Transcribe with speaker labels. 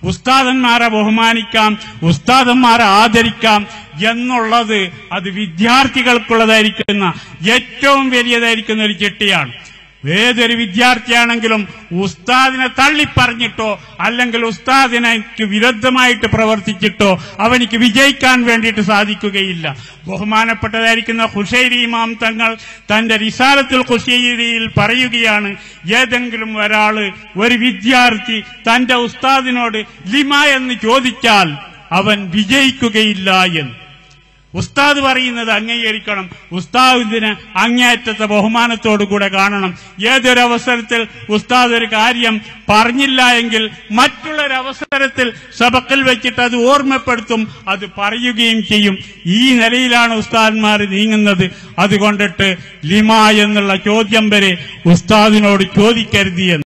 Speaker 1: ഉസ്താദന്മാരെ ബഹുമാനിക്കാം ഉസ്താദന്മാരെ ആദരിക്കാം എന്നുള്ളത് അത് വിദ്യാർത്ഥികൾക്കുള്ളതായിരിക്കുന്ന ഏറ്റവും വലിയതായിരിക്കുന്ന ഒരു ചിട്ടിയാണ് ഏതൊരു വിദ്യാർത്ഥിയാണെങ്കിലും ഉസ്താദിനെ തള്ളിപ്പറഞ്ഞിട്ടോ അല്ലെങ്കിൽ ഉസ്താദിനക്ക് വിരുദ്ധമായിട്ട് പ്രവർത്തിച്ചിട്ടോ അവനിക്ക് വിജയിക്കാൻ വേണ്ടിയിട്ട് സാധിക്കുകയില്ല ബഹുമാനപ്പെട്ടതായിരിക്കുന്ന ഹുഷൈരി ഇമാം തങ്ങൾ തന്റെ റിസാലത്തുൽ ഹുഷൈരിയിൽ പറയുകയാണ് ഏതെങ്കിലും ഒരാള് ഒരു വിദ്യാർത്ഥി തന്റെ ഉസ്താദിനോട് ലിമ എന്ന് ചോദിച്ചാൽ അവൻ വിജയിക്കുകയില്ല എന്ന് ഉസ്താദ് പറയുന്നത് അംഗീകരിക്കണം ഉസ്താദിന് അങ്ങേയറ്റത്തെ ബഹുമാനത്തോടുകൂടെ കാണണം ഏതൊരവസരത്തിൽ ഉസ്താദ് ഒരു കാര്യം പറഞ്ഞില്ല എങ്കിൽ മറ്റുള്ളൊരവസരത്തിൽ സബക്കിൽ വെച്ചിട്ട് അത് ഓർമ്മപ്പെടുത്തും അത് പറയുകയും ചെയ്യും ഈ നിലയിലാണ് ഉസ്താദ്മാർ നീങ്ങുന്നത് അതുകൊണ്ടിട്ട് ലിമ എന്നുള്ള ചോദ്യം വരെ ഉസ്താദിനോട് ചോദിക്കരുത് എന്ന്